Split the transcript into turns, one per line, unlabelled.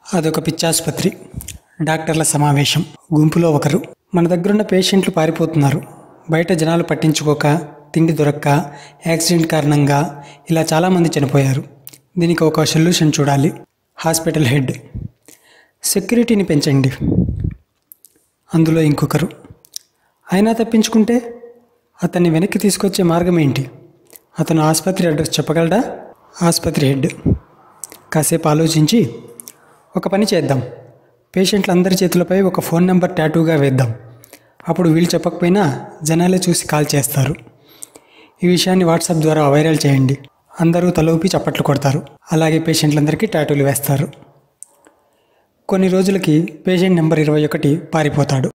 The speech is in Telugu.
అదొక పిచ్చాసుపత్రి డాక్టర్ల సమావేశం గుంపులో ఒకరు మన దగ్గరున్న పేషెంట్లు పారిపోతున్నారు బయట జనాలు పట్టించుకోక తిండి దొరక్క యాక్సిడెంట్ కారణంగా ఇలా చాలామంది చనిపోయారు దీనికి ఒక సొల్యూషన్ చూడాలి హాస్పిటల్ హెడ్ సెక్యూరిటీని పెంచండి అందులో ఇంకొకరు అయినా తప్పించుకుంటే అతన్ని వెనక్కి తీసుకొచ్చే మార్గం ఏంటి అతను ఆసుపత్రి అడ్రస్ చెప్పగలడా ఆసుపత్రి హెడ్ కాసేపు ఆలోచించి ఒక పని చేద్దాం పేషెంట్లందరి చేతులపై ఒక ఫోన్ నెంబర్ టాటూగా వేద్దాం అప్పుడు వీళ్ళు చెప్పకపోయినా జనాలే చూసి కాల్ చేస్తారు ఈ విషయాన్ని వాట్సాప్ ద్వారా వైరల్ చేయండి అందరూ తలూపి చప్పట్లు కొడతారు అలాగే పేషెంట్లందరికీ టాటూలు వేస్తారు కొన్ని రోజులకి పేషెంట్ నెంబర్ ఇరవై ఒకటి పారిపోతాడు